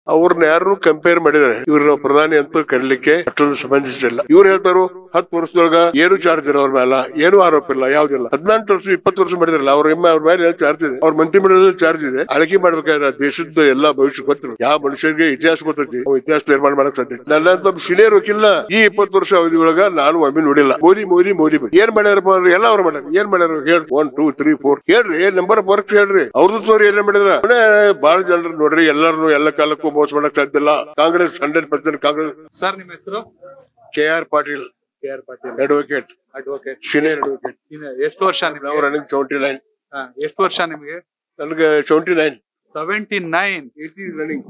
ಅವ್ರನ್ನ ಯಾರು ಕಂಪೇರ್ ಮಾಡಿದ್ದಾರೆ ಇವ್ರ ಪ್ರಧಾನಿ ಅಂತ ಕರೀಲಿಕ್ಕೆ ಅಷ್ಟೊಂದು ಸಂಬಂಧಿಸಿಲ್ಲ ಇವ್ರು ಹೇಳ್ತಾರು ಹತ್ತು ವರ್ಷದೊಳಗ ಏನು ಚಾರ್ಜ್ ಇಲ್ಲ ಅವ್ರ ಮೇಲೆ ಏನು ಆರೋಪ ಇಲ್ಲ ಯಾವ್ದಿಲ್ಲ ಹದಿನಾಲ್ಕು ವರ್ಷ ಇಪ್ಪತ್ತು ವರ್ಷ ಮಾಡಿದ್ರಲ್ಲ ಅವ್ರ ಎಮ್ಮೆ ಅವ್ರ ಮೇಲೆ ಚಾರ್ಜ್ ಇದೆ ಅವ್ರ ಮಂತ್ರಿಮಂಡಲದಲ್ಲಿ ಚಾರ್ಜ್ ಇದೆ ಆಳ್ಕೆ ಮಾಡ್ಬೇಕಾದ್ರೆ ದೇಶದ ಎಲ್ಲಾ ಭವಿಷ್ಯ ಗೊತ್ತಿರು ಯಾವ ಮನುಷ್ಯರಿಗೆ ಇತಿಹಾಸ ಗೊತ್ತೈತಿ ಅವ್ ಇತಿಹಾಸ ನಿರ್ಮಾಣ ಮಾಡಕ್ ಸಾಧ್ಯ ನನ್ನ ಸೀನಿಯರ್ ವಕೀಲ ಈ ಇಪ್ಪತ್ತು ವರ್ಷ ಅವಧಿ ಒಳಗ ನಾನು ಒಮ್ಮೆ ನೋಡಿಲ್ಲ ಮೋದಿ ಮೋದಿ ಮೋದಿ ಬಗ್ಗೆ. ಏನ್ ಮಾಡ್ಯಾರಪ್ಪ ಅಂದ್ರೆ ಎಲ್ಲ ಅವ್ರು ಮಾಡ್ಯಾರ ಏನ್ ಮಾಡ್ಯಾರ ಹೇಳ್ರಿ ಒನ್ ಟೂ ತ್ರೀ ಫೋರ್ ಹೇಳ್ರಿ ನಂಬರ್ ಆಫ್ ವರ್ಕ್ ಹೇಳ್ರಿ ಅವ್ರದ್ದು ತೋರಿ ಏನ್ ಮಾಡಿದ್ರ ಬಹಳ ಜನರು ನೋಡ್ರಿ ಎಲ್ಲರನ್ನು ಎಲ್ಲ ಕಾಲಕ್ಕೂ ಮೋಸ ಮಾಡಕ್ ಸಾಧ್ಯ ಇಲ್ಲ Congress hundred percent Congress sir ನಿಮ್ಮ ಹೆಸರು K R Patil K R Patil advocate advocate senior advocate ಎಷ್ಟು ವರ್ಷ ನಾವು ನಿಮ್ಗೆ ರನ್ನಿಂಗ್ ಸೆವೆಂಟಿ ನೈನ್ ಹಾ, ಎಷ್ಟು ವರ್ಷ ನಿಮ್ಗೆ ನನ್ಗೆ seventy nine seventy nine running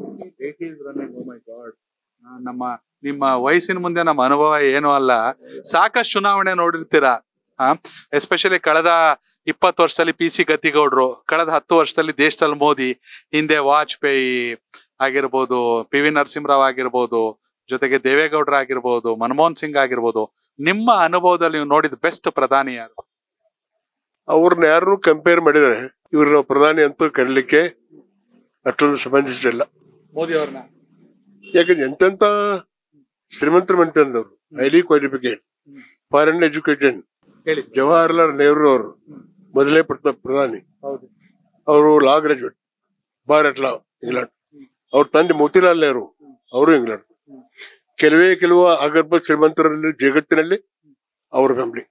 ನಮ್ಮ ನಿಮ್ಮ ವಯಸ್ಸಿನ ಮುಂದೆ ನಮ್ಮ ಅನುಭವ ಏನು ಅಲ್ಲ ಸಾಕಷ್ಟು ಚುನಾವಣೆ ನೋಡಿರ್ತೀರಾ ಎಸ್ಪೆಷಲಿ ಕಳೆದ ಇಪ್ಪತ್ತು ವರ್ಷದಲ್ಲಿ ಪಿ ಸಿ ಗದ್ದಿಗೌಡ್ರು ಕಳೆದ ಹತ್ತು ವರ್ಷದಲ್ಲಿ ದೇಶದಲ್ಲಿ ಮೋದಿ ಹಿಂದೆ ವಾಜಪೇಯಿ ಆಗಿರ್ಬೋದು ಪಿ ವಿ ನರಸಿಂಹರಾವ್ ಆಗಿರ್ಬೋದು ಜೊತೆಗೆ ದೇವೇಗೌಡರ ಆಗಿರ್ಬೋದು ಮನಮೋಹನ್ ಸಿಂಗ್ ಆಗಿರ್ಬೋದು ನಿಮ್ಮ ಅನುಭವದಲ್ಲಿ ನೀವು ನೋಡಿದ ಬೆಸ್ಟ್ ಪ್ರಧಾನಿ ಯಾರು ಅವ್ರನ್ನ ಯಾರು ಕಂಪೇರ್ ಮಾಡಿದ್ದಾರೆ ಇವ್ರನ್ನ ಪ್ರಧಾನಿ ಅಂತ ಕರೀಲಿಕ್ಕೆ ಅಷ್ಟೊಂದು ಸಂಬಂಧಿಸಿಲ್ಲ ಮೋದಿ ಅವ್ರನ್ನ ಯಾಕಂದ್ರೆ ಎಂತೆಂತ ಶ್ರೀಮಂತರ ಮಂತ್ರಿ ಹೈಲಿ ಕ್ವಾಲಿಫಿಕೇಟ್ ಫಾರಿನ್ ಎಜುಕೇಟೆಡ್ ಹೇಳಿ ಜವಾಹರ್ಲಾಲ್ ನೆಹರು ಅವರು ಮೊದಲೇ ಪ್ರಥ- ಪ್ರಧಾನಿ ಹೌದು ಅವರು law graduate Bharat law England ಅವ್ರ ತಂದೆ ಮೋತಿಲಾಲ್ ನೆಹರು ಅವರು ಇಂಗ್ಲೆಂಡ್ ಕೆಲವೇ ಕೆಲವು ಅಗರ್ಭ ಶ್ರೀಮಂತರಲ್ಲಿ ಜಗತ್ತಿನಲ್ಲಿ ಅವ್ರ family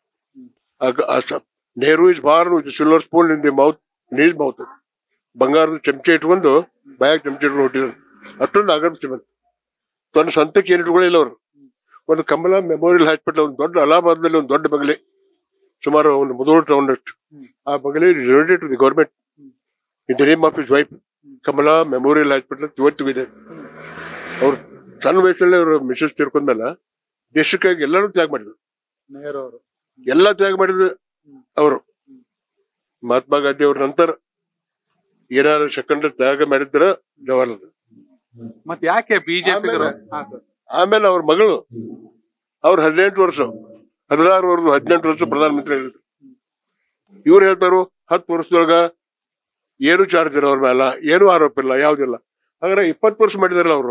Nehru is born with silver spoon in the mouth ನೀಸ್ ಮೌತ್ ಬಂಗಾರದ ಚಮಚೆ ಇಟ್ಕೊಂಡು ಬಾಯಾಗ ಚಮಚೆ ಇಟ್ಕೊಂಡು ಹುಟ್ಟಿದ್ರು ಅಷ್ಟೊಂದು ಅಗರ್ಭ ಶ್ರೀಮಂತ ತನ್ನ ಸ್ವಂತಕ್ಕೆ ಏನು ಇಟ್ಕೊಳ್ಳಿಲ್ಲ ಅವರು ಒಂದು ಕಮಲ ಮೆಮೋರಿಯಲ್ ಹಾಸ್ಪಿಟಲ್ ಒಂದು ದೊಡ್ಡ ಅಲಹಾಬಾದ್ನಲ್ಲಿ ಒಂದು ದೊಡ್ಡ ಬಗಲಿ ಸುಮಾರು ಒಂದು ಮುದೋಳು ಟೌನ್ ಅಷ್ಟು ಆ ಬಗಲಿ related to the government in the name of his wife Kamala memorial hospital ಇವತ್ತು ಇದೆ ಅವ್ರು ಸಣ್ಣ ವಯಸ್ಸಲ್ಲಿ ಅವರು ಮಿಸಸ್ ತೀರ್ಕೊಂಡ್ಮೇಲೆ ದೇಶಕ್ಕಾಗಿ ಎಲ್ಲರೂ ತ್ಯಾಗ ಮಾಡಿದ್ರು ನೆಹರು ಅವರು ಎಲ್ಲ ತ್ಯಾಗ ಮಾಡಿದ್ರು ಅವರು ಮಹಾತ್ಮ ಗಾಂಧಿ ಅವ್ರ ನಂತರ ಏನಾದ್ರು ಸೆಕೆಂಡ್ ತ್ಯಾಗ ಮಾಡಿದ್ರ ಜವಾಹರ್ಲಾಲ್ ಮತ್ ಯಾಕೆ ಬಿಜೆಪಿ ಆಮೇಲೆ- ಆಮೇಲೆ ಅವ್ರ ಮಗಳು ಅವ್ರ ಹದಿನೆಂಟು ವರ್ಷ ಹದಿನಾರು ವರ್ಷ ಹದಿನೆಂಟು ವರ್ಷ ಪ್ರಧಾನಮಂತ್ರಿ ಆಗಿದ್ರು ಇವ್ರು ಹೇಳ್ತಾರು ಹತ್ತು ವರ್ಷದೊಳಗ ಏನು ಚಾರ್ಜ್ ಇಲ್ಲ ಅವ್ರ ಮೇಲೆ ಏನು ಆರೋಪ ಇಲ್ಲ ಯಾವ್ದಿಲ್ಲ ಹಾಗಾದ್ರೆ ಇಪ್ಪತ್ತು ವರ್ಷ ಮಾಡಿದಾರಲ್ಲ ಅವರು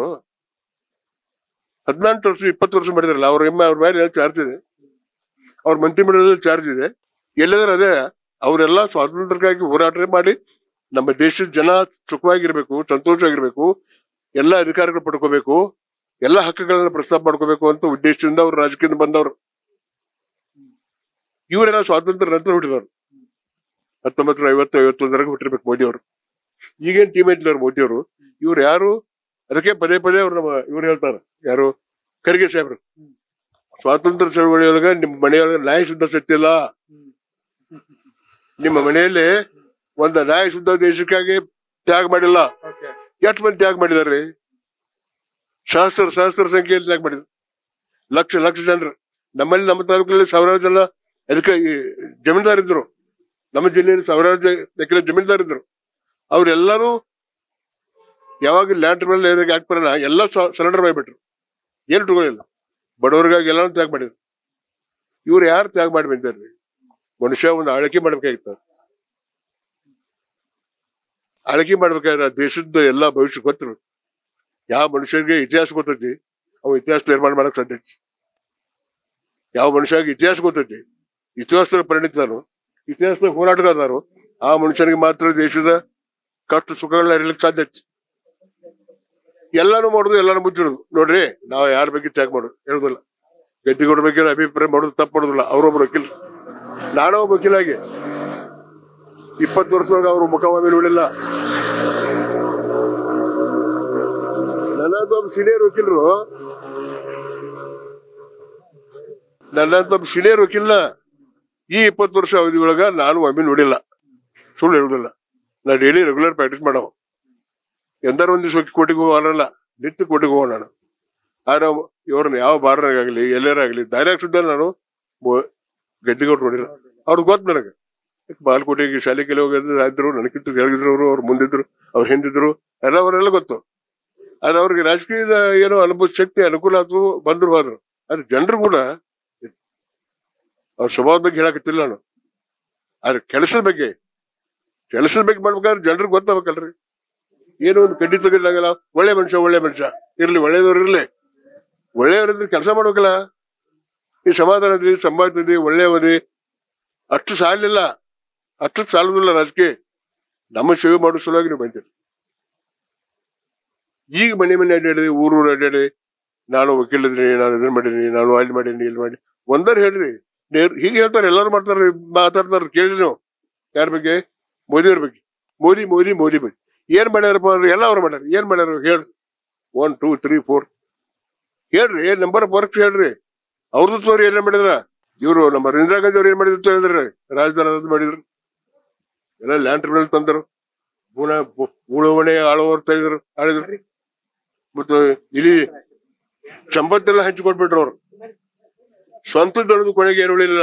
ಹದಿನಾಲ್ಕು ವರ್ಷ ಇಪ್ಪತ್ತು ವರ್ಷ ಮಾಡಿದಾರಲ್ಲ ಅವ್ರ ಎಮ್ಮೆ ಅವ್ರ ಮೇಲೆ ಚಾರ್ಜ್ ಇದೆ ಅವ್ರ ಮಂತ್ರಿಮಂಡಲದಲ್ಲಿ ಚಾರ್ಜ್ ಇದೆ ಎಲ್ಲಾದ್ರೆ ಅದೇ ಅವರೆಲ್ಲ ಸ್ವಾತಂತ್ರ್ಯಕ್ಕಾಗಿ ಹೋರಾಟ ಮಾಡಿ ನಮ್ಮ ದೇಶದ ಜನ ಸುಖವಾಗಿರ್ಬೇಕು ಸಂತೋಷವಾಗಿರ್ಬೇಕು ಎಲ್ಲ ಅಧಿಕಾರಗಳು ಪಡ್ಕೋಬೇಕು ಎಲ್ಲ ಹಕ್ಕುಗಳನ್ನ ಪ್ರಸ್ತಾಪ ಮಾಡ್ಕೋಬೇಕು ಅಂತ ಉದ್ದೇಶದಿಂದ ಅವ್ರು ರಾಜಕೀಯದಿಂದ ಬಂದವರು ಇವರೆಲ್ಲ ಸ್ವಾತಂತ್ರ್ಯ ನಂತರ ಹುಟ್ಟಿದವರು ಹತ್ತೊಂಬತ್ತು ನೂರ ಐವತ್ತು ಐವತ್ತೊಂದರಾಗ ಹುಟ್ಟಿರ್ಬೇಕು ಮೋದಿ ಅವರು ಈಗೇನ್ ಟೀಮ್ ಐತಿಲ್ಲ ಮೋದಿ ಅವರು ಇವ್ರು ಯಾರು ಅದಕ್ಕೆ ಪದೇ ಪದೇ ಅವ್ರು ನಮ್ಮ ಇವ್ರು ಹೇಳ್ತಾರ ಯಾರು ಖರ್ಗೆ ಸಾಹೇಬ್ರು ಸ್ವಾತಂತ್ರ್ಯ ಚಳವಳಿಯೊಳಗ ನಿಮ್ಮ ಮನೆಯೊಳಗ ನ್ಯಾಯ ಶುದ್ಧ ಸತ್ತಿಲ್ಲ ನಿಮ್ಮ ಮನೆಯಲ್ಲಿ ಒಂದು ನ್ಯಾಯ ಶುದ್ಧ ದೇಶಕ್ಕಾಗಿ ತ್ಯಾಗ ಮಾಡಿಲ್ಲ ಎಷ್ಟು ಮಂದಿ ತ್ಯಾಗ ಮಾಡಿದಾರೆ ಸಹಸ್ರ ಸಹಸ್ರ ಸಂಖ್ಯೆಯಲ್ಲಿ ತ್ಯಾಗ ಮಾಡಿದ್ರು ಲಕ್ಷ ಲಕ್ಷ ಜನರು ನಮ್ಮಲ್ಲಿ ನಮ್ಮ ತಾಲೂಕಲ್ಲಿ ಸಾವಿರಾರು ಜನ ಅದಕ್ಕೆ ಈ ಜಮೀನ್ದಾರ್ ಇದ್ರು ನಮ್ಮ ಜಿಲ್ಲೆಯಲ್ಲಿ ಸಾವಿರಾರು ಜ- ಎಕರೆ ಜಮೀನ್ದಾರ್ ಇದ್ರು ಅವ್ರೆಲ್ಲರೂ ಯಾವಾಗ ಲ್ಯಾಂಡ್ ಮೇಲೆ ಆಕ್ಟ್ ಬರೋಣ ಎಲ್ಲ ಸರೆಂಡರ್ ಮಾಡಿಬಿಟ್ರು ಏನು ಇಟ್ಕೊಳ್ಳಿಲ್ಲ ಬಡವರಿಗಾಗಿ ಎಲ್ಲಾನು ತ್ಯಾಗ ಮಾಡಿದ್ರು ಇವ್ರು ಯಾರು ತ್ಯಾಗ ಮಾಡಿ ಬಂದಾರ್ರಿ ಮನುಷ್ಯ ಒಂದು ಆಳ್ಕೆ ಮಾಡ್ಬೇಕಾಗಿತ್ತು ಆಳ್ಕೆ ಮಾಡ್ಬೇಕಾದ್ರೆ ದೇಶದ ಎಲ್ಲಾ ಭವಿಷ್ಯ ಗೊತ್ತಿರು ಯಾವ ಮನುಷ್ಯರಿಗೆ ಇತಿಹಾಸ ಗೊತ್ತೈತಿ ಅವ ಇತಿಹಾಸ ನಿರ್ಮಾಣ ಮಾಡಕ್ ಸಾಧ್ಯ ಐತಿ. ಯಾವ ಮನುಷ್ಯಗೆ ಇತಿಹಾಸ ಗೊತ್ತೈತಿ ಇತಿಹಾಸದ ಪರಿಣಿತರು ಇತಿಹಾಸದ ಹೋರಾಟಗಾರರು ಆ ಮನುಷ್ಯನಿಗೆ ಮಾತ್ರ ದೇಶದ ಕಷ್ಟ ಸುಖಗಳನ್ನ ಅರಿಲಿಕ್ಕೆ ಸಾಧ್ಯ ಐತಿ ಎಲ್ಲಾನು ಮಾಡುದು ಎಲ್ಲಾನು ಮುಚ್ಚಿಡುದು ನೋಡ್ರಿ ನಾವು ಯಾರ ಬಗ್ಗೆ ತ್ಯಾಗ ಮಾಡೋದು ಹೇಳುದಿಲ್ಲ ಗದ್ದಿಗೌಡ ಬಗ್ಗೆ ಅಭಿಪ್ರಾಯ ಮಾಡೋದು ತಪ್ಪು ಮಾಡೋದಿಲ್ಲ ಅವರೊಬ್ಬರು ವಕೀಲ ನಾನೋ ಒಬ್ಬ ವಕೀಲಾಗಿ ಇಪ್ಪತ್ತು ವರ್ಷದೊಳಗೆ ಅವರು ಮುಖವಾಮಿ ನೋಡಿಲ್ಲ ನನ್ನಂತ ಒಬ್ಬ ಸೀನಿಯರ್ ವಕೀಲರು ನನ್ನಂತ ಒಬ್ಬ ಸೀನಿಯರ್ ವಕೀಲ ಈ ಇಪ್ಪತ್ತು ವರ್ಷ ಅವಧಿ ಒಳಗ ನಾನು ಒಮ್ಮೆ ನೋಡಿಲ್ಲ ಸುಳ್ಳು ಹೇಳುದಿಲ್ಲ ನಾ ಡೈಲಿ ರೆಗ್ಯುಲರ್ ಪ್ರಾಕ್ಟೀಸ್ ಮಾಡವ ಎಂದಾರು ಒಂದ್ ದಿವಸ ಕೋಟಿಗೆ ಹೋಗಲ್ಲ ನಿತ್ಯ ಕೋಟಿಗೆ ಹೋಗೋಣ ನಾನು ಆದ್ರೆ ಇವ್ರನ್ನ ಯಾವ ಬಾರ್ನಾಗಲಿ ಎಲ್ಲರಾಗ್ಲಿ ದಾರ್ಯಾಗ ಸುದ್ದ ನಾನು ಗದ್ದಿಗೌಡ್ರು ನೋಡಿಲ್ಲ ಅವ್ರಿಗೆ ಗೊತ್ತು ನನಗೆ ಬಾಲ್ಕೋಟೆಗೆ ಶಾಲೆ ಕೆಲ ಹೋಗಿದ್ರು ಇದ್ರು ನನಗಿಂತ ಹೇಳಿದ್ರು ಅವರು ಅವ್ರು ಮುಂದಿದ್ರು ಅವ್ರು ಹಿಂದಿದ್ರು ಎಲ್ಲ ಅವರೆಲ್ಲ ಗೊತ್ತು ಆದ್ರೆ ಅವ್ರಿಗೆ ರಾಜಕೀಯದ ಏನೋ ಅನುಭವ ಶಕ್ತಿ ಅನುಕೂಲ ಆಯ್ತು ಬಂದ್ರು ಹೋದ್ರು ಆದ್ರೆ ಜನರು ಕೂಡ ಅವ್ರ ಸ್ವಭಾವದ ಬಗ್ಗೆ ಹೇಳಕತ್ತಿಲ್ಲ ನಾನು ಆದ್ರೆ ಕೆಲಸದ ಬಗ್ಗೆ ಕೆಲಸದ ಬಗ್ಗೆ ಮಾಡ್ಬೇಕಾದ್ರೆ ಜನರಿಗೆ ಗೊತ್ತಾಗಬೇಕಲ್ರಿ ಏನೋ ಒಂದು ಕಡ್ಡಿ ತೆಗಿದಾಗಲ್ಲ ಒಳ್ಳೆ ಮನುಷ್ಯ ಒಳ್ಳೆ ಮನುಷ್ಯ ಇರ್ಲಿ ಒಳ್ಳೆಯದವ್ರು ಇರ್ಲಿ ಒಳ್ಳೆಯವರಿದ್ರೆ ಕೆಲಸ ಮಾಡ್ಬೇಕಲ್ಲ ಈ ಸಮಾಧಾನ ಇದ್ರಿ ಸಂಭಾಷಣೆ ಇದ್ರಿ ಒಳ್ಳೆಯವದಿ ಅಷ್ಟು ಸಾಲಿಲ್ಲ ಅಷ್ಟು ಸಾಲದಿಲ್ಲ ರಾಜಕೀಯ ನಮ್ಮ ಸೇವೆ ಮಾಡೋ ಸಲುವಾಗಿ ನೀವು ಬಂದಿರಿ ಈಗ ಮನೆ ಮನೆ ಅಡ್ಡಾಡಿ ಊರೂರು ಅಡ್ಡಾಡಿ ನಾನು ವಕೀಲಿದ್ದೀನಿ ನಾನು ಇದನ್ನ ಮಾಡೀನಿ ನಾನು ಅಲ್ಲಿ ಮಾಡೀನಿ ಇಲ್ಲಿ ಮಾಡಿ ಒಂದರ್ ಹೇಳ್ರಿ ನೇರ್ ಹೀಗೆ ಹೇಳ್ತಾರೆ ಎಲ್ಲರೂ ಮಾಡ್ತಾರೆ ಮಾತಾಡ್ತಾರೆ ಕೇಳಿ ನೀವು ಯಾರ ಬಗ್ಗೆ ಮೋದಿಯವ್ರ ಬಗ್ಗೆ ಮೋದಿ ಮೋದಿ ಮೋದಿ ಬಗ್ಗೆ ಏನ್ ಮಾಡ್ಯಾರಪ್ಪ ಅಂದ್ರೆ ಎಲ್ಲ ಅವ್ರು ಮಾಡ್ಯಾರ ಏನ್ ಮಾಡ್ಯಾರ ಹೇಳ್ರಿ ಒನ್ ಟೂ ತ್ರೀ ಫೋರ್ ಹೇಳ್ರಿ ನಂಬರ್ ಆಫ್ ವರ್ಕ್ಸ್ ಹೇಳ್ರಿ ಅವ್ರದ್ದು ತೋರಿ ಏನ್ ಮಾಡಿದ್ರ ಇವರು ನಮ್ಮ ಇಂದಿರಾ ಗಾಂಧಿ ಅವ್ರು ಏನ್ ಮಾಡಿದ್ರು ಅಂತ ಹೇಳಿದ್ರಿ ರಾಜಧಾನಿ ರದ್ದು ಮಾಡಿದ್ರು ಎಲ್ಲ ಲ್ಯಾಂಡ್ ಟ್ರಿಬ್ಯುನಲ್ ತಂದರು ಪುಣ ಉಳುವಣೆ ಆಳುವವರು ತೆಗೆದ್ರು ಆಳಿದ್ರು ಮತ್ತು ಇಲ್ಲಿ ಸಂಪತ್ತೆಲ್ಲ ಹಂಚಿಕೊಟ್ಬಿಟ್ರು ಅವ್ರು ಸ್ವಂತದೊಳದು ಕೊನೆಗೆ ಏನು ಉಳಿಲಿಲ್ಲ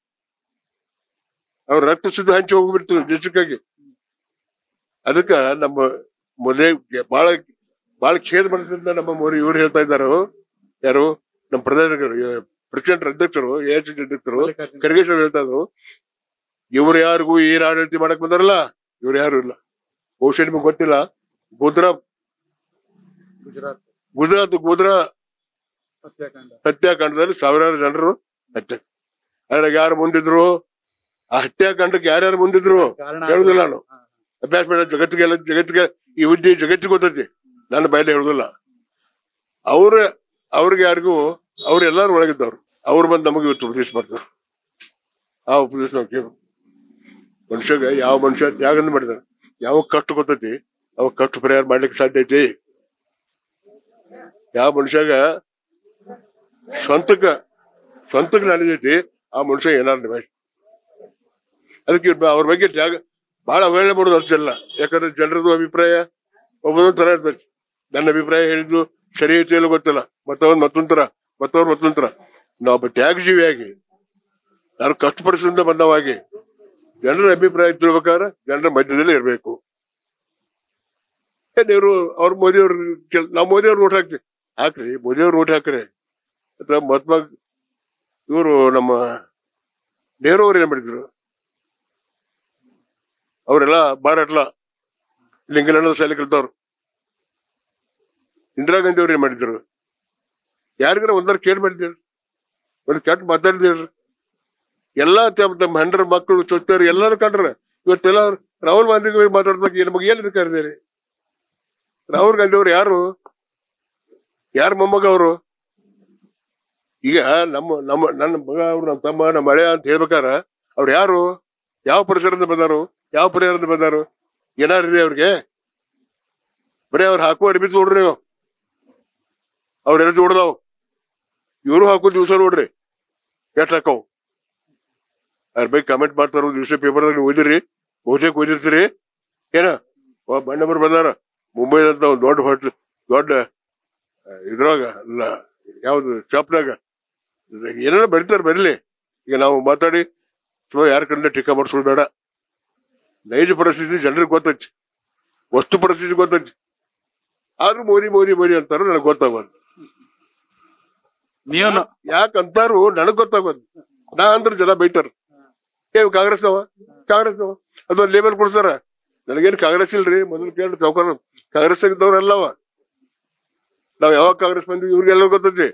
ಅವ್ರ ರಕ್ತ ಶುದ್ಧ ಹಂಚಿ ಹೋಗ್ಬಿಡ್ತು ದೇಶಕ್ಕಾಗಿ ಅದಕ್ಕ ನಮ್ಮ ಮೊದಲೇ ಬಹಳ ಬಹಳ ಖೇದ ಮನಸ್ಸಿಂದ ನಮ್ಮ ಮೋದಿ ಇವ್ರು ಹೇಳ್ತಾ ಇದ್ದಾರೆ ಯಾರು ನಮ್ಮ ಪ್ರಧಾನಿಗಳು ಪ್ರೆಸಿಡೆಂಟ್ ಅಧ್ಯಕ್ಷರು ಎ ಅಧ್ಯಕ್ಷರು ಖರ್ಗೆ ಸಾಹೇಬ್ ಹೇಳ್ತಾ ಇದ್ರು ಇವ್ರು ಯಾರಿಗೂ ಏನ್ ಆಡಳಿತ ಮಾಡಕ್ ಬಂದಾರಲ್ಲ ಇವ್ರು ಯಾರು ಇಲ್ಲ ಬಹುಶಃ ನಿಮ್ಗೆ ಗೊತ್ತಿಲ್ಲ ಗುದ್ರಾ ಗುಜರಾತ್ ಗುಜರಾತ್ ಗುದ್ರಾ ಹತ್ಯಾಕಾಂಡ ಹತ್ಯಾಕಾಂಡದಲ್ಲಿ ಸಾವಿರಾರು ಜನರು ಹತ್ಯೆ ಅದ್ರಾಗ ಯಾರು ಮುಂದಿದ್ರು ಆ ಹತ್ಯಾಕಾಂಡಕ್ಕೆ ಯಾರ್ಯಾರು ಮುಂದಿದ್ರು ಕಾರಣ ಹೇಳುದಿಲ್ಲ ನಾನು ಅಭ್ಯಾಸ ಮಾಡ ಜಗತ್ತಿಗೆಲ್ಲ ಜಗತ್ತಿಗೆ ಈ ಹುದ್ದೆ ಜಗತ್ತಿಗೆ ಗೊತ್ತೈತಿ ನನ್ನ ಬಾಯಲ್ಲಿ ಹೇಳುದಿಲ್ಲ ಅವ್ರ ಅವ್ರಿಗೆ ಯಾರಿಗೂ ಅವ್ರು ಎಲ್ಲಾರು ಒಳಗಿದ್ದವ್ರು ಅವ್ರು ಬಂದು ನಮಗೆ ಇವತ್ತು ಉಪದೇಶ ಮಾಡ್ತಾರೆ ಆ ಉಪದೇಶ ನಾವು ಕೇಳು ಮನುಷ್ಯಗ ಯಾವ ಮನುಷ್ಯ ತ್ಯಾಗನ ಮಾಡಿದಾರೆ ಯಾವ ಕಷ್ಟ ಗೊತ್ತೈತಿ ಅವ ಕಷ್ಟ ಪರಿಹಾರ ಮಾಡ್ಲಿಕ್ಕೆ ಸಾಧ್ಯ ಐತಿ ಯಾವ ಮನುಷ್ಯಾಗ ಸ್ವಂತಕ್ಕ ಸ್ವಂತಕ್ಕೆ ನಡೆದೈತಿ ಆ ಮನುಷ್ಯ ಏನಾರು ನಿಭಾಯಿಸಿ ಅದಕ್ಕೆ ಇವ್ರ್ ಅವ್ರ ಬಗ್ಗೆ ತ್ಯಾಗ ಬಹಳ ಅವಹೇಳನೆ ಮಾಡೋದು ಅಷ್ಟಲ್ಲ ಯಾಕಂದ್ರೆ ಜನರದು ಅಭಿಪ್ರಾಯ ಒಬ್ಬೊಂದೊಂದ್ ತರ ಇರ್ತೈತಿ ನನ್ನ ಅಭಿಪ್ರಾಯ ಹೇಳಿದ್ದು ಸರಿ ಐತಿ ಇಲ್ಲ ಗೊತ್ತಿಲ್ಲ ಮತ್ತೊಂದ್ ಮತ್ತೊಂದ್ ತರ ಮತ್ತೊಂದ್ ಮತ್ತೊಂದ್ ತರ ನಾವೊಬ್ಬ ತ್ಯಾಗಜೀವಿಯಾಗಿ ನಾನು ಕಷ್ಟಪಡಿಸಿದ ಬಂದವಾಗಿ ಜನರ ಅಭಿಪ್ರಾಯ ತಿಳ್ಬೇಕಾದ್ರೆ ಜನರ ಮಧ್ಯದಲ್ಲಿ ಇರಬೇಕು ನೀವು ಅವ್ರ ಮೋದಿ ಅವ್ರ ನಾವು ಮೋದಿ ಅವ್ರ ಓಟ್ ಹಾಕ್ತಿವಿ ಹಾಕ್ರಿ ಮೋದಿ ಅವ್ರ ಓಟ್ ಹಾಕ್ರಿ ಅಥವಾ ಮಹಾತ್ಮ ಇವರು ನಮ್ಮ ನೆಹರು ಅವ್ರು ಏನ್ ಮಾಡಿದ್ರು ಅವರೆಲ್ಲ ಬಾರಾಟ್ಲ ಲಿಂಗಲಣ್ಣದ ಶಾಲೆ ಕಲ್ತವ್ರು ಇಂದಿರಾ ಗಾಂಧಿ ಅವ್ರು ಏನ್ ಮಾಡಿದ್ರು ಯಾರಿಗಾರ ಒಂದರ ಕೇಳಿ ಮಾಡಿದ್ರು ಒಂದು ಕೆಟ್ಟ ಮಾತಾಡಿದ್ರಿ ಎಲ್ಲಾ ತಮ್ಮ ತಮ್ಮ ಹೆಂಡ್ರ ಮಕ್ಕಳು ಚೊಚ್ಚರು ಎಲ್ಲರೂ ಕಂಡ್ರ ಇವತ್ತೆಲ್ಲ ರಾಹುಲ್ ಗಾಂಧಿ ಮಾತಾಡ್ದಾಗ ನಮಗೆ ಏನ್ ಕರೆದಿರಿ ರಾಹುಲ್ ಗಾಂಧಿ ಅವ್ರು ಯಾರು ಯಾರ ಮೊಮ್ಮಗ ಅವರು ಈಗ ನಮ್ಮ ನಮ್ಮ ನನ್ನ ಮಗ ಅವ್ರು ನಮ್ಮ ತಮ್ಮ ನಮ್ಮ ಮಳೆ ಅಂತ ಹೇಳ್ಬೇಕಾರ ಅವ್ರು ಯಾರು ಯಾವ ಪರಿಸರದಿಂದ ಬಂದಾರು ಯಾವ ಪರಿಹಾರದಿಂದ ಬಂದಾರು ಏನಾರಿದೆ ಅವ್ರಿಗೆ ಬರೀ ಅವ್ರು ಹಾಕುವ ಅಡಿಬಿ ನೋಡ್ರಿ ನೀವು ಅವ್ರೆಲ್ಲ ಜೋಡ್ದಾವ್ ಇವರು ಹಾಕೋ ದಿವಸ ನೋಡ್ರಿ ಎಷ್ಟ್ ಹಾಕವ್ ಅದ್ರ ಬಗ್ಗೆ ಕಮೆಂಟ್ ಮಾಡ್ತಾರ ದಿವಸ ಪೇಪರ್ದಾಗ ನೀವು ಓದಿರಿ ಬಹುತೇಕ ಓದಿರ್ತೀರಿ ಏನ ಒಬ್ಬ ಬಣ್ಣಬರ್ ಬಂದಾರ ಮುಂಬೈದಂತ ಒಂದು ದೊಡ್ಡ ಹೋಟ್ಲ್ ದೊಡ್ಡ ಆ, ಇದ್ರೊಳಗ ಅಲ್ಲ ಯಾವ್ದು ಶಾಪ್ನಾಗ ಏನಾರ ಬರೀತಾರ ಬರೀಲಿ ಈಗ ನಾವು ಮಾತಾಡಿ ಸುಮ್ಮನೆ ಯಾರ ಕಡೆ ಟೀಕಾ ಮಾಡಿಸೋದು ಬೇಡ ನೈಜ ಪರಿಸ್ಥಿತಿ ಜನರಿಗೆ ಗೊತ್ತೈತಿ ವಸ್ತು ಪರಿಸ್ಥಿತಿ ಗೊತ್ತೈತಿ ಆದ್ರೂ ಮೋದಿ ಮೋದಿ ಮೋದಿ ಅಂತಾರು ನನಗೆ ಗೊತ್ತಾಗೋದು ನೀವು ಯಾಕಂತಾರು ನನಗ್ ಗೊತ್ತಾಗೋದು ನಾ ಅಂದ್ರೆ ಜನ ಬೈತಾರ ಏ ಕಾಂಗ್ರೆಸ್ ಅವ ಕಾಂಗ್ರೆಸ್ ಅವ ಅದೊಂದು ಲೇಬಲ್ ಕೊಡ್ತಾರ ನನಗೇನು ಕಾಂಗ್ರೆಸ್ ಇಲ್ರಿ ಮೊದಲು ಕೇಳಿ ಸಾವುಕಾರ ಕಾಂಗ್ರೆಸ್ ಇದ್ದವ್ರಲ್ಲವ ನಾವ್ ಯಾವಾಗ ಕಾಂಗ್ರೆಸ್ ಬಂದ್ವಿ ಇವ್ರಿಗೆಲ್ಲ ಗೊತ್ತೈತಿ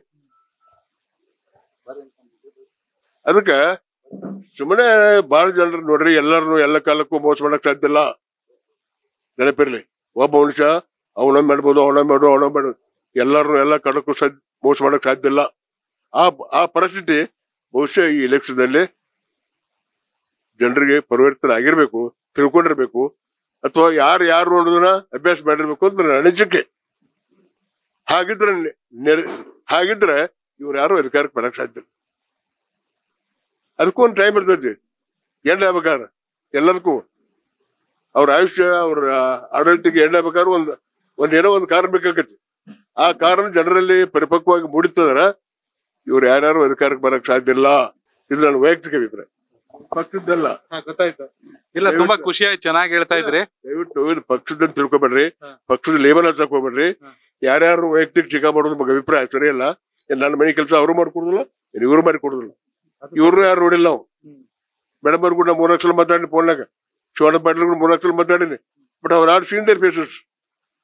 ಅದಕ್ಕ ಸುಮ್ಮನೆ ಬಹಳ ಜನರು ನೋಡ್ರಿ ಎಲ್ಲಾರು ಎಲ್ಲ ಕಾಲಕ್ಕೂ ಮೋಸ ಮಾಡಕ್ ಸಾಧ್ಯ ಇಲ್ಲ ನೆನಪಿರ್ಲಿ ಒಬ್ಬ ಮನುಷ್ಯ ಅವನ ಮಾಡ್ಬೋದು ಅವನ ಮಾಡು ಅವನ ಮಾಡು ಎಲ್ಲಾರು ಎಲ್ಲ ಕಾಲಕ್ಕೂ ಸಾಧ್ಯ ಮೋಸ ಮಾಡಕ್ ಸಾಧ್ಯ ಇಲ್ಲ ಆ ಆ ಪರಿಸ್ಥಿತಿ ಬಹುಶಃ ಈ ಎಲೆಕ್ಷನ್ ಅಲ್ಲಿ ಜನರಿಗೆ ಪರಿವರ್ತನೆ ಆಗಿರ್ಬೇಕು ತಿಳ್ಕೊಂಡಿರ್ಬೇಕು ಅಥವಾ ಯಾರು ಯಾರು ನೋಡಿದ್ರ ಅಭ್ಯಾಸ ಮಾಡಿರ್ಬೇಕು ಅಂತ ನನ್ನ ಅನಿಸಿಕೆ ಹಾಗಿದ್ರೆ ನೆ- ನೆರೆ ಹಾಗಿದ್ರೆ ಇವ್ರು ಯಾರು ಅಧಿಕಾರಕ್ಕೆ ಬರಕ್ ಸಾಧ್ಯ ಇಲ್ಲ. ಅದಕ್ಕೂ ಒಂದು ಟೈಮ್ ಇರ್ತೈತಿ ಎಣ್ಣೆ ಆಗ್ಬೇಕಾದ್ರೆ ಎಲ್ಲದಕ್ಕೂ ಅವ್ರ ಆಯುಷ್ಯ ಅವ್ರ ಆಡಳಿತಕ್ಕೆ ಎಣ್ಣೆ ಆಗ್ಬೇಕಾದ್ರೆ ಒಂದ್ ಒಂದ್ ಏನೋ ಒಂದು ಕಾರಣ ಬೇಕಾಗತ್ತೆ ಆ ಕಾರಣ ಜನರಲ್ಲಿ ಪರಿಪಕ್ವವಾಗಿ ಮೂಡಿತ್ತಂದ್ರ ಇವ್ರು ಯಾರ್ಯಾರು ಅಧಿಕಾರಕ್ಕೆ ಬರಕ್ ಸಾಧ್ಯ ಇಲ್ಲ ಇದು ನನ್ನ ವೈಯಕ್ತಿಕ ಅಭಿಪ್ರಾಯ ಪಕ್ಷದ್ದಲ್ಲ ಗೊತ್ತಾಯ್ತು ಇಲ್ಲ ತುಂಬಾ ಖುಷಿ ಆಯ್ತು ಚೆನ್ನಾಗಿ ಹೇಳ್ತಾ ಇದ್ರಿ ದಯವಿಟ್ಟು ಇದು ಪಕ್ಷದ ತಿಳ್ಕೊಬೇಡ್ರಿ ಹಾ. ಪಕ್ಷದ ಲೇಬಲ್ ಹಚ್ಚಕ್ ಹೋಗ್ಬೇಡ್ರಿ ಹಾ. ಯಾರ್ಯಾರು ವೈಯಕ್ತಿಕ ಟೀಕಾ ಮಾಡೋದು ಬಗ್ಗೆ ಅಭಿಪ್ರಾಯ ಸರಿಯಲ್ಲ ಏನ್ ನನ್ನ ಮನೆ ಕೆಲಸ ಅವರು ಮಾಡ್ಕೊಡುದಿಲ್ಲ ಏನ್ ಇವ್ರು ಮಾಡಿ ಕೊಡುದಿಲ್ಲ ಇವ್ರು ಯಾರು ನೋಡಿಲ್ಲ ನಾವು ಹ್ಮ್. ಮೇಡಮ್ ಅವ್ರು ಕೂಡ ಮೂರ್ನಾಲ್ಕು ಸಲ ಮಾತಾಡಿನಿ ಫೋನ್ಯಾಗ ಶಿವಣ್ಣ ಪಾಟೀಲ್ ಕೂಡ ಮೂರ್ನಾಲ್ಕು ಸಲ ಮಾತಾಡಿನಿ ಬಟ್ ಅವ್ರು ಆರ್ ಸೀನ್ ದೇರ್ ಫೇಸಸ್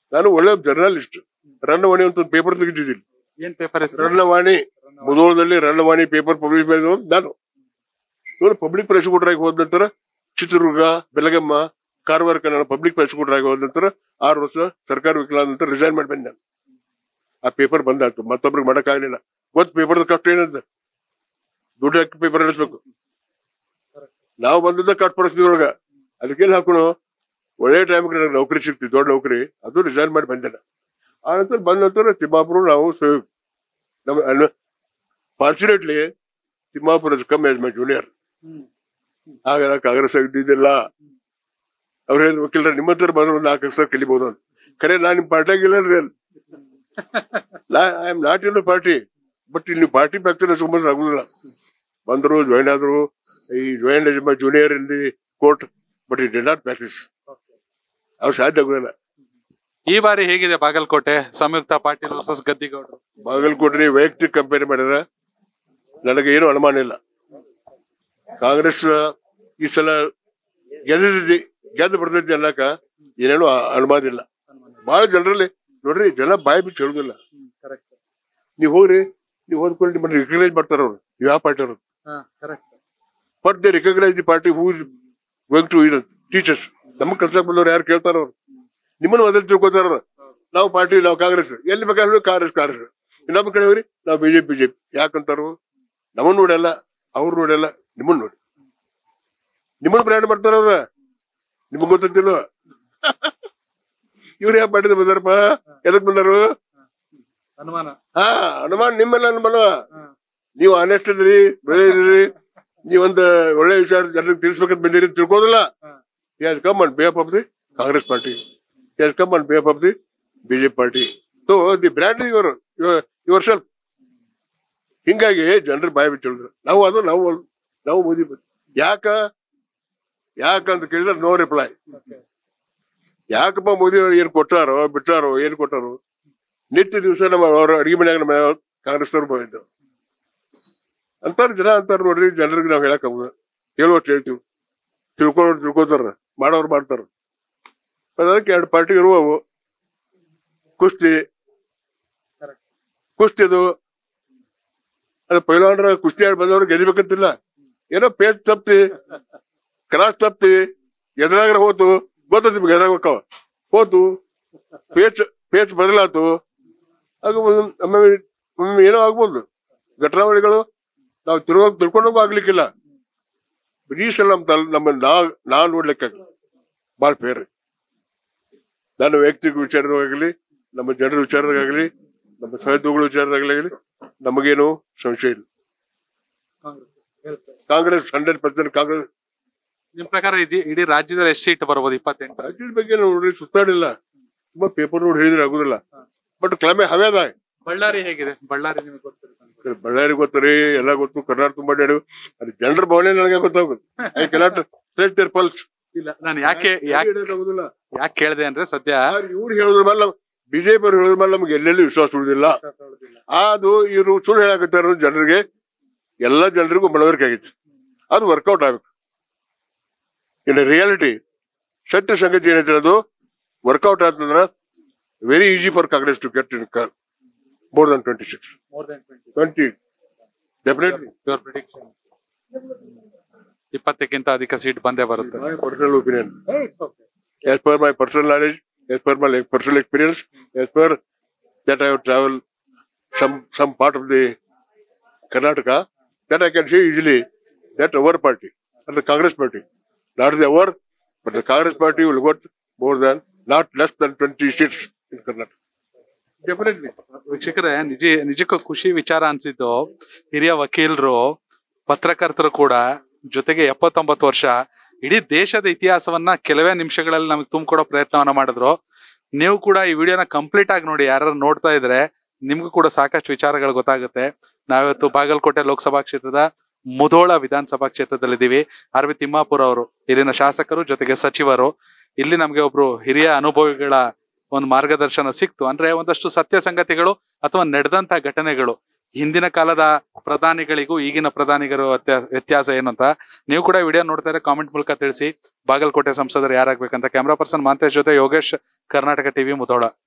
ನಾನು ಒಳ್ಳೆ ಜರ್ನಲಿಸ್ಟ್ ರನ್ನವಾಣಿ ಅಂತ ಒಂದು ಪೇಪರ್ ತೆಗೆದಿದ್ದೀನಿ ಏನ್ ಪೇಪರ್ ಹೆಸರು ರನ್ನವಾಣಿ ಮುಧೋಳದಲ್ಲಿ ರನ್ನವಾಣಿ ಪೇಪರ್ ಪಬ್ಲಿಷ್ ಮಾಡಿದ್ರು ನಾನು ಇವರು ಪಬ್ಲಿಕ್ ಪ್ರಾಸಿಕ್ಯೂಟರ್ ಆಗಿ ಹೋದ ನಂತರ ಚಿತ್ರದುರ್ಗ ಬೆಳಗಮ್ಮ ಕಾರವಾರ ಕನ್ನಡ ಪಬ್ಲಿಕ್ ಪ್ರಾಸಿಕ್ಯೂಟರ್ ಆಗಿ ಹೋದ ನಂತರ ಆರು ವರ್ಷ ಸರ್ಕಾರ ವಿಕಲಾದ ನಂತರ ರಿಸೈನ್ ಮಾಡಿ ಬಂದೆ ನಾನು ಆ ಪೇಪರ್ ಬಂದಾಯ್ತು ಮತ್ತೊಬ್ರಿಗೆ ಮಾಡಕ್ಕಾಗಲಿಲ್ಲ ಗೊತ್ತು ಪೇಪರ್ ಕಷ್ಟ ಏನಂತ ದುಡ್ಡು ಹಾಕಿ ಪೇಪರ್ ನಡೆಸ್ಬೇಕು ನಾವು ಬಂದದ್ದ ಕಟ್ ಪರಿಸ್ಥಿತಿ ಒಳಗ ಅದಕ್ಕೆಲ್ಲ ಹಾಕೋಣ ಒಳ್ಳೆ ಟೈಮ್ ನನಗೆ ನೌಕರಿ ಸಿಕ್ತಿ ದೊಡ್ಡ ನೌಕರಿ ಅದು ರಿಸೈನ್ ಮಾಡಿ ಬಂದೆ ನಾನು. ಆ ನಂತರ ಬಂದ ನಂತರ ತಿಮ್ಮಾಪುರ ನಾವು ಸ- ನಮ್ಮ fortunately Timmapur come as my junior ಆಗ ನಾ ಕಾಂಗ್ರೆಸ್ ಇದ್ದಿದ್ದಿಲ್ಲ ಅವ್ರು ಹೇಳಿದ್ರು ವಕೀಲರ ನಿಮ್ಮ ಹತ್ರ ಬಂದ್ರು ನಾಲ್ಕು ವರ್ಷ ಕಲಿಬಹುದು ಅಂತ ಖರೆ ನಾನು ನಿಮ್ ಪಾರ್ಟಿಯಾಗಿಲ್ಲ ರೀ I am not in party but ಇಲ್ಲಿ ಪಾರ್ಟಿ ಫ್ಯಾಕ್ಟರ್ ಸುಮ್ಮನೆ ಆಗುದಿಲ್ಲ ಬಂದ್ರು ಜಾಯಿನ್ ಆದ್ರು ಈ join as my junior in the court but it did not practice ಅವ್ರು ಸಾಧ್ಯ ಆಗುದಿಲ್ಲ ಈ ಬಾರಿ ಹೇಗಿದೆ ಬಾಗಲಕೋಟೆ ಸಂಯುಕ್ತ ಪಾಟೀಲ್ ವರ್ಸಸ್ ಗದ್ದಿಗೌಡರು ಬಾಗಲಕೋಟೆ ವೈಯಕ್ತಿಕ ಕಂಪೇರ್ ಮಾಡಿದ್ರೆ ನನಗೆ ಏನು ಅನುಮಾನ ಇಲ್ಲ ಕಾಂಗ್ರೆಸ್ ಈ ಸಲ ಗೆದ್ದಿದ್ದಿ ಗೆದ್ದು ಬರ್ತೈತಿ ಅನ್ನಕ ಏನೇನು ಅ- ಅನುಮಾನ ಇಲ್ಲ ಬಹಳ ಜನರಲ್ಲಿ ನೋಡ್ರಿ ಜನ ಬಾಯಿ ಬಿಚ್ಚಿ ಹೇಳುದಿಲ್ಲ ನೀವ್ ಹೋಗ್ರಿ ನೀವ್ ಹೋದ್ಕೊಂಡು ನಿಮ್ಮನ್ನ ರಿಕಗ್ನೈಸ್ ಮಾಡ್ತಾರ ಅವ್ರು ನೀವ್ ಯಾವ ಪಾರ್ಟಿ ಅವ್ರು but they recognise the party who is going to ಇದು ಟೀಚರ್ಸ್ ನಮ್ಮ ಕೆಲ್ಸಕ್ಕೆ ಬಂದವ್ರು ಯಾರು ಕೇಳ್ತಾರ ಅವ್ರು ನಿಮ್ಮನ್ನು ಮೊದಲು ತಿಳ್ಕೊತಾರ ಅವ್ರು. ನಾವು ಪಾರ್ಟಿ ನಾವು ಕಾಂಗ್ರೆಸ್ ಎಲ್ಲಿ ಬೇಕಾದ್ರೂ ಕಾಂಗ್ರೆಸ್ ಕಾಂಗ್ರೆಸ್ ಇನ್ನೊಬ್ಬ ಕಡೆ ಹೋಗ್ರಿ ನಾವು ಬಿಜೆಪಿ ಬಿಜೆಪಿ ಯಾಕಂತಾರು ನಮ್ಮನ್ನ ನೋಡಲ್ಲ ಅವ್ರು ನೋಡಲ್ಲ ನಿಮ್ಮನ್ನ ನೋಡಿ ನಿಮ್ಮನ್ನ ಬ್ರ್ಯಾಂಡ್ ಮಾಡ್ತಾರ ಅವ್ರ ನಿಮಗ್ ಗೊತ್ತಿಲ್ಲ ಇವ್ರು ಯಾವ ಪಾರ್ಟಿದ ಬಂದಾರಪ್ಪ ಎದಕ್ ಬಂದಾರು ಅನುಮಾನ ಹಾ ಅನುಮಾನ ನಿಮ್ಮೆಲ್ಲ ಅನುಮಾನ ನೀವು ಆನೆಸ್ಟ್ ಇದ್ರಿ ಬೆಳೆ ಇದ್ರಿ ನೀವೊಂದು ಒಳ್ಳೆ ವಿಚಾರ ಜನರಿಗೆ ತಿಳಿಸ್ಬೇಕಂತ ಬಂದಿರಿ ಅಂತ ತಿಳ್ಕೋದಿಲ್ಲ as come on behalf of the Congress party as come on behalf of the BJP party so the brand ಇವರು ಯುವರ್ ಸೆಲ್ಫ್ ಹಿಂಗಾಗಿ ಜನರು ಬಾಯಿ ಬಿಟ್ಟು ಹೇಳಿದ್ರು ನಾವು ಅದು ನಾವು ನಾವು ಮೋದಿ ಬಂದ್ವಿ. ಯಾಕ ಯಾಕಂತ ಕೇಳಿದ್ರೆ ನೋ ರಿಪ್ಲೈ ಯಾಕಪ್ಪ ಮೋದಿ ಅವ್ರು ಏನ್ ಕೊಟ್ಟಾರೋ ಬಿಟ್ಟಾರೋ ಏನ್ ಕೊಟ್ಟಾರೋ ನಿತ್ಯ ದಿವಸ ನಮ್ಮ ಅವ್ರ ಅಡಿಗೆ ಮನ್ಯಾಗ ನಮ್ಮ ಕಾಂಗ್ರೆಸ್ನವ್ರು ಬಂದಿದ್ದು ಅಂತಾರ ಜನ ಅಂತಾರ ನೋಡ್ರಿ ಜನರಿಗೆ ನಾವ್ ಹೇಳಕ್ ಆಗುದ ಹೇಳುವಷ್ಟು ಹೇಳ್ತೀವಿ ತಿಳ್ಕೊಳ್ಳೋರು ತಿಳ್ಕೊತಾರ ಮಾಡೋರು ಮಾಡ್ತಾರ ಅದ್ ಅದಕ್ಕೆ ಎರಡು ಪಾರ್ಟಿ ಇರುವವು ಕುಸ್ತಿ ಕುಸ್ತಿ ಅದು ಅದು ಪೈಲಾನ್ರ ಕುಸ್ತಿ ಆಡಿ ಬಂದವ್ರು ಗೆದಿಬೇಕಂತಿಲ್ಲ ಏನೋ ಪೇಜ್ ತಪ್ಪಿ ಕ್ರಾಸ್ ತಪ್ಪಿ ಎದುರಾಗ್ರ ಹೋತು ಗೊತ್ತೈತಿ ನಿಮ್ಗೆ ಎದುರಾಗ ಹೋಗ್ತಾವ ಹೋತು ಪೇಚ್ ಪೇಚ್ ಬದಲಾತು ಆಗ ಒಂದೊಂದ್ ಒಮ್ಮೊಮ್ಮೆ ಒಮ್ಮೊಮ್ಮೆ ಏನೋ ಆಗ್ಬೋದು ಘಟನಾವಳಿಗಳು ನಾವು ತಿರುಗ ತಿಳ್ಕೊಂಡೋಗು ಆಗ್ಲಿಕ್ಕಿಲ್ಲ ಈ ಸಲ ನಮ್ಮ ತಲ್- ನಮ್ಮ ನಾ ನಾ ನೋಡ್ಲಿಕ್ಕೆ ಬಾಳ ಫೇರ್ ನನ್ನ ವೈಯಕ್ತಿಕ ವಿಚಾರದಾಗಲಿ ನಮ್ಮ ಜನರ ವಿಚಾರದಾಗಲಿ ನಮ್ಮ ಸಾಹಿತ್ಯಗಳ ವಿಚಾರದಾಗಲಿ ನಮಗೇನು ಸಂಶಯ ಇಲ್ಲ ಕಾಂಗ್ರೆಸ್ ಹಂಡ್ರೆಡ್ ಪರ್ಸೆಂಟ್ ಕಾಂಗ್ರೆಸ್ ನಿಮ್ ಪ್ರಕಾರ ಇಡೀ ಇಡೀ ರಾಜ್ಯದಲ್ಲಿ ಎಷ್ಟು ಸೀಟ್ ಬರ್ಬೋದು ಇಪ್ಪತ್ತೆಂಟು ರಾಜ್ಯದ ಬಗ್ಗೆ ನೋಡ್ರಿ ಸುತ್ತಾಡಿಲ್ಲ ತುಂಬಾ ಪೇಪರ್ ನೋಡಿ ಹೇಳಿದ್ರೆ ಆಗುದಿಲ್ಲ ಬಟ್ ಕ್ಲಮೆ ಹವೇದ ಬಳ್ಳಾರಿ ಹೇಗಿದೆ ಬಳ್ಳಾರಿ ನಿಮಗೆ ಗೊತ್ತಿರುತ್ತೆ ಬಳ್ಳಾರಿ ಗೊತ್ತರಿ ಎಲ್ಲ ಗೊತ್ತು ಕರ್ನಾಟಕ ತುಂಬಾ ಅಡ್ಯಾಡು ಅದು ಜನರ ಭಾವನೆ ನನಗೆ ಗೊತ್ತಾಗುತ್ತೆ I cannot straight their pulse ಇಲ್ಲ ನಾನು ಯಾಕೆ ಯಾಕೆ ಆಗುದಿಲ್ಲ ಯಾಕೆ ಕೇಳಿದೆ ಅಂದ್ರೆ ಸದ್ಯ ಇವ್ರು ಹೇಳೋದ್ರ ಮೇಲೆ ಬಿಜೆಪಿ ಅವ್ರು ಹೇಳೋದ್ರ ಮೇಲೆ ನಮ್ಗೆ ಎಲ್ಲೆಲ್ಲಿ ವಿಶ್ವಾಸ ಉಳಿದಿಲ್ಲ ಅದು ಇವರು ಸುಳ್ಳು ಹೇಳಕತ್ತಾರ ಜನರಿಗೆ ಎಲ್ಲ ಜನರಿಗೂ ಮನವರಿಕೆ ಆಗೈತಿ ಅದು ವರ್ಕೌಟ್ ಆಗ್ಬೇಕು ಇನ್ ರಿಯಾಲಿಟಿ ಸತ್ಯ ಸಂಗತಿ ಏನೈತಿ ಅದು ವರ್ಕೌಟ್ ಆತಂದ್ರ very easy for Congress to get in more than twenty six twenty definitely your prediction ಇಪ್ಪತ್ತಕ್ಕಿಂತ ಅಧಿಕ ಸೀಟ್ ಬಂದೇ ಬರುತ್ತೆ my personal opinion. As per my personal knowledge, as per my like, personal experience, as per that I have traveled some some part of the Karnataka, that I can say easily that our party, and the Congress party, not the our, but the Congress party will got more than, not less than 20 seats in Karnataka. Definitely. ವೀಕ್ಷಕರೇ ನಿಜ ನಿಜಕ್ಕೂ ಖುಷಿ ವಿಚಾರ ಅನ್ಸಿದ್ದು ಹಿರಿಯ ವಕೀಲರು ಪತ್ರಕರ್ತರು ಕೂಡ ಜೊತೆಗೆ ಎಪ್ಪತ್ತೊಂಬತ್ತು ವರ್ಷ ಇಡೀ ದೇಶದ ಇತಿಹಾಸವನ್ನ ಕೆಲವೇ ನಿಮಿಷಗಳಲ್ಲಿ ನಮಗೆ ತುಂಬಿಕೊಡೋ ಪ್ರಯತ್ನವನ್ನ ಮಾಡಿದ್ರು ನೀವು ಕೂಡ ಈ ವಿಡಿಯೋನ ಕಂಪ್ಲೀಟ್ ಆಗಿ ನೋಡಿ ಯಾರು ನೋಡ್ತಾ ಇದ್ರೆ ನಿಮ್ಗೂ ಕೂಡ ಸಾಕಷ್ಟು ವಿಚಾರಗಳು ಗೊತ್ತಾಗುತ್ತೆ ನಾವಿವತ್ತು ಬಾಗಲಕೋಟೆ ಲೋಕಸಭಾ ಕ್ಷೇತ್ರದ ಮುಧೋಳ ವಿಧಾನಸಭಾ ಕ್ಷೇತ್ರದಲ್ಲಿದ್ದೀವಿ ಆರ್ ವಿ ತಿಮ್ಮಾಪುರ ಅವರು ಇಲ್ಲಿನ ಶಾಸಕರು ಜೊತೆಗೆ ಸಚಿವರು ಇಲ್ಲಿ ನಮ್ಗೆ ಒಬ್ರು ಹಿರಿಯ ಅನುಭವಿಗಳ ಒಂದು ಮಾರ್ಗದರ್ಶನ ಸಿಕ್ತು ಅಂದ್ರೆ ಒಂದಷ್ಟು ಸತ್ಯ ಸಂಗತಿಗಳು ಅಥವಾ ನಡೆದಂತ ಘಟನೆಗಳು ಹಿಂದಿನ ಕಾಲದ ಪ್ರಧಾನಿಗಳಿಗೂ ಈಗಿನ ಪ್ರಧಾನಿಗರು ವ್ಯತ್ಯಾ- ವ್ಯತ್ಯಾಸ ಏನು ಅಂತ ನೀವು ಕೂಡ ವಿಡಿಯೋ ನೋಡ್ತಾ ಇದ್ರೆ ಕಾಮೆಂಟ್ ಮೂಲಕ ತಿಳಿಸಿ ಬಾಗಲಕೋಟೆ ಸಂಸದರು ಯಾರಾಗ್ಬೇಕಂತ ಕ್ಯಾಮ್ರಾ ಪರ್ಸನ್ ಮಾಂತೇಶ್ ಜೊತೆ ಯೋಗೇಶ್ ಕರ್ನಾಟಕ ಟಿವಿ ಮುಧೋಳ